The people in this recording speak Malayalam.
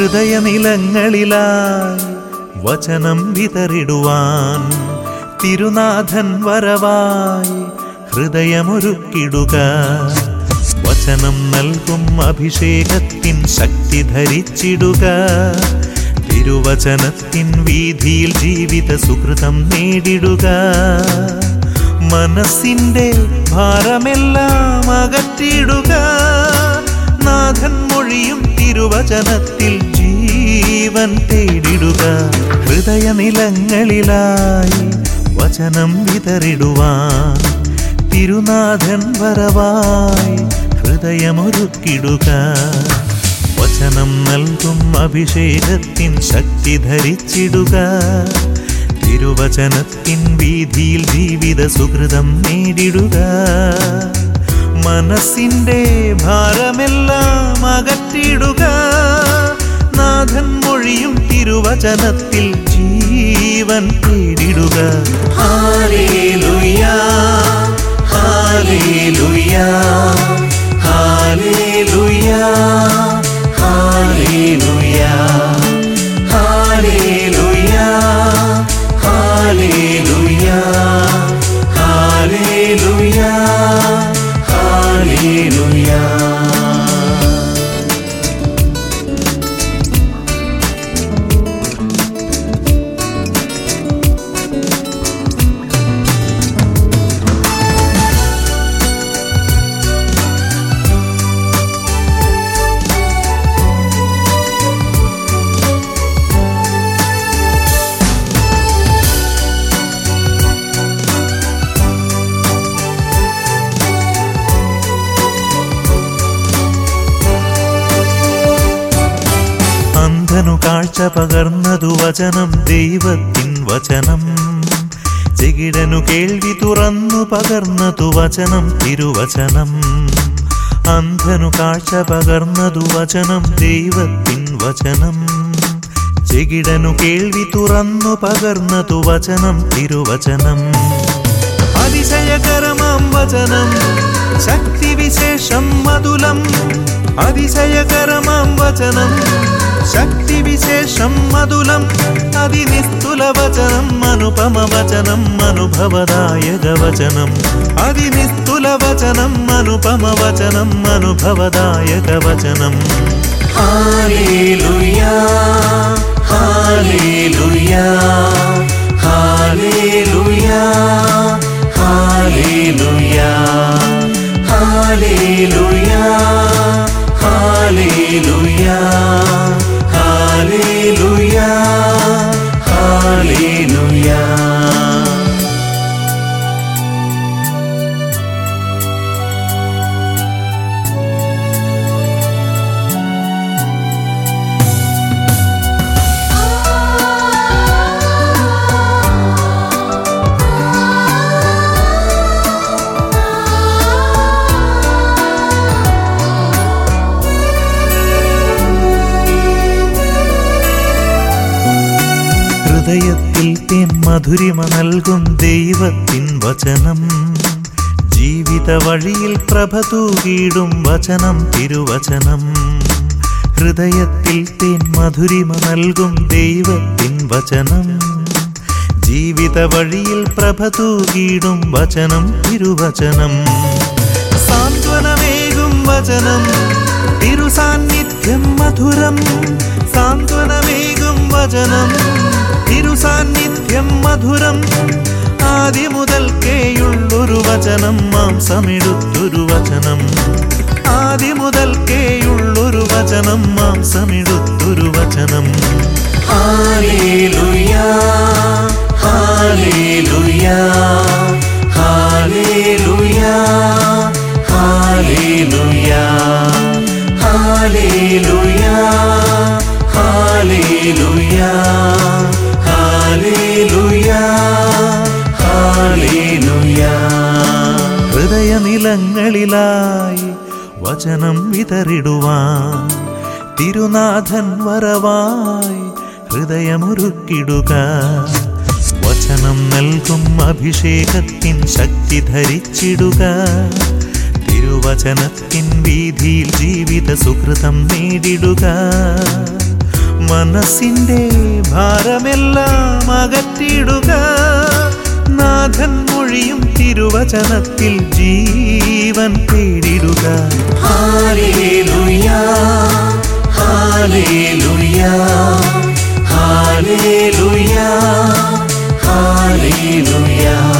ഹൃദയനിലങ്ങളിലായി വചനം വിതറിടുവാൻ തിരുനാഥൻ വരവായി ഹൃദയമൊരുക്കിടുക വചനം നൽകും അഭിഷേകത്തിൻ ശക്തി ധരിച്ചിടുക തിരുവചനത്തിൻ വീതിയിൽ ജീവിത സുഹൃതം നേടിടുക മനസ്സിന്റെ ഭാരമെല്ലാം അകറ്റിടുക നാഥൻ മൊഴിയും തിരുവചനത്തിൽ ജീവൻ തേടിടുക ഹൃദയനിലങ്ങളിലായി വചനം വിതറിടുവാൻ തിരുനാഥൻ വരവായി ഹൃദയമൊരുക്കിടുക വചനം നൽകും അഭിഷേകത്തിൻ ശക്തി ധരിച്ചിടുക തിരുവചനത്തിൻ വീതിയിൽ ജീവിത സുഹൃതം നേടിടുക മനസ്സിന്റെ ഭാരമെല്ലാം അകറ്റിടുക നാഥൻ മൊഴിയും തിരുവചനത്തിൽ ജീവൻ തേടിടുക ഹാലേലുയാ ഹാലേലുയാ ഹാലേലുയാ ഹാലേലുയാ ഹാലേലുയാ ഹാലേലുയാ ഹാലേലുയാ ഹാലേലുയാ അന്ധനു കാഴ്ച പകർന്നതു വചനം ദൈവത്തിൻ വചനം ചെകിടനു കേൾവി തുറന്നു പകർന്നതു വചനം തിരുവചനം അന്ധനു കാഴ്ച പകർന്നതു വചനം ദൈവത്തിൻ വചനം ചെകിടനു കേൾവി തുറന്നു പകർന്നതു വചനം തിരുവചനം അതിശയകരമാം വചനം ശക്തിവിശേഷം മധുലം അതിശയകരമാം വചനം ശക്തിവിശേഷം മധുലം അതിനിസ്തുല വചനം അനുപമ വചനം അനുഭവദായക വചനം അതിനിസ്തുല വചനം അനുപമ വചനം അനുഭവദായക വചനം ഹാലേലുയാ ഹാലേലുയാ ഹാലേലുയാ ഹാലേലുയാ ഹാലേലുയാ ഹാലേലുയാ ഹാലേലുയാ ഹാലേലുയാ ഹൃദയത്തിൽ തേൻ മധുരിമ നൽകും ദൈവത്തിൻ വചനം ജീവിത വഴിയിൽ പ്രഭ തൂകിയിടും വചനം തിരുവചനം ഹൃദയത്തിൽ തേൻ മധുരിമ നൽകും ദൈവത്തിൻ വചനം ജീവിത വഴിയിൽ പ്രഭ തൂകിയിടും വചനം തിരുവചനം സാന്ത്വനമേകും വചനം തിരുസാന്നിധ്യം മധുരം സാന്ത്വനമേകും വചനം തിരുസാന്നിധ്യം മധുരം ആദ്യ മുതൽക്കേയുള്ളൊരു വചനം മാംസമെടുത്തൊരു വചനം ആദ്യ മുതൽക്കേയുള്ളൊരു വചനം മാംസമെടുത്തൊരു വചനം ഹാലേലുയാ ഹാലേലുയാ ഹാലേലുയാ ഹാലേലുയാ ഹാലേലുയാ ഹാലേലുയാ ഹാലേലുയാ ഹാലേലുയാ ഹൃദയനിലങ്ങളിലായി വചനം വിതറിടുവാൻ തിരുനാഥൻ വരവായി ഹൃദയമൊരുക്കിടുക വചനം നൽകും അഭിഷേകത്തിൻ ശക്തി ധരിച്ചിടുക തിരുവചനത്തിൻ വീതിയിൽ ജീവിത സുഹൃതം നേടിടുക മനസ്സിന്റെ ഭാരമെല്ലാം അകറ്റിടുക നാഥൻ മൊഴിയും തിരുവചനത്തിൽ ജീവൻ തേടിടുക ഹാലേലുയാ ഹാലേലുയാ ഹാലേലുയാ ഹാലേലുയാ